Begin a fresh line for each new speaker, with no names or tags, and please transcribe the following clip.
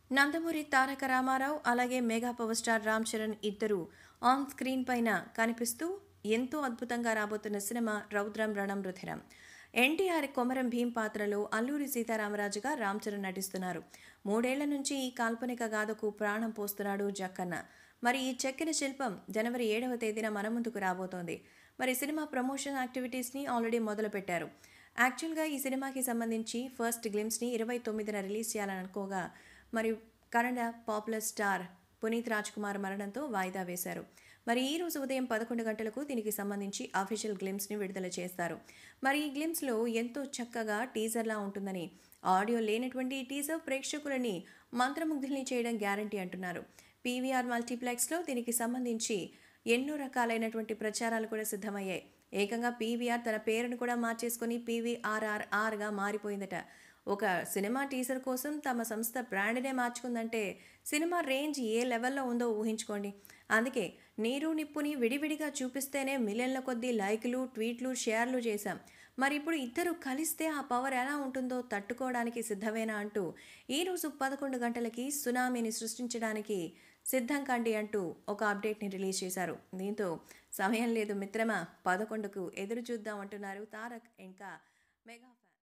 నందమూరి తారక రామారావు అలాగే mega power star Ram Charan ఇద్దరు on screen పైన కనిపిస్తూ ఎంతో అద్భుతంగా రాబోతున్న సినిమా రౌద్రం రణం రుధిరం ఎన్టీఆర్ కొమరం భీం పాత్రలో అల్లూరి సీతారామరాజుగా రామ్ చరణ్ నటిస్తున్నారు మూడేళ్ల నుంచి ఈ కాల్పనిక గాథకు ప్రాణం పోస్తున్నాడు జక్కన్న మరి ఈ చెక్కిన శిల్పం జనవరి ఏడవ తేదీన మన ముందుకు రాబోతోంది మరి సినిమా ప్రమోషన్ యాక్టివిటీస్ని ఆల్రెడీ మొదలుపెట్టారు యాక్చువల్గా ఈ సినిమాకి సంబంధించి ఫస్ట్ గ్లిమ్స్ని ఇరవై తొమ్మిదిన రిలీజ్ చేయాలని అనుకోగా మరి కన్నడ పాపులర్ స్టార్ పునీత్ రాజ్ కుమార్ మరణంతో వాయిదా వేశారు మరి ఈ రోజు ఉదయం పదకొండు గంటలకు దీనికి సంబంధించి అఫీషియల్ గ్లిమ్స్ని విడుదల చేస్తారు మరి ఈ గ్లిమ్స్లో ఎంతో చక్కగా టీజర్లా ఉంటుందని ఆడియో లేనటువంటి ఈ టీజర్ ప్రేక్షకులని మంత్రముగ్ధుల్ని చేయడం గ్యారంటీ అంటున్నారు పీవీఆర్ మల్టీప్లెక్స్లో దీనికి సంబంధించి ఎన్నో రకాలైనటువంటి ప్రచారాలు కూడా సిద్ధమయ్యాయి ఏకంగా పీవీఆర్ తన పేరును కూడా మార్చేసుకొని పీవీఆర్ఆర్ఆర్గా మారిపోయిందట ఒక సినిమా టీజర్ కోసం తమ సంస్థ బ్రాండ్నే మార్చుకుందంటే సినిమా రేంజ్ ఏ లెవెల్లో ఉందో ఊహించుకోండి అందుకే నీరు నిప్పుని విడివిడిగా చూపిస్తేనే మిలియన్ల కొద్దీ లైకులు ట్వీట్లు షేర్లు చేశాం మరి ఇప్పుడు ఇద్దరు కలిస్తే ఆ పవర్ ఎలా ఉంటుందో తట్టుకోవడానికి సిద్ధమేనా అంటూ ఈరోజు పదకొండు గంటలకి సునామీని సృష్టించడానికి సిద్ధం కండి అంటూ ఒక అప్డేట్ని రిలీజ్ చేశారు దీంతో సమయం లేదు మిత్రమా పదకొండుకు ఎదురు చూద్దాం అంటున్నారు తారక్ ఇంకా మెగా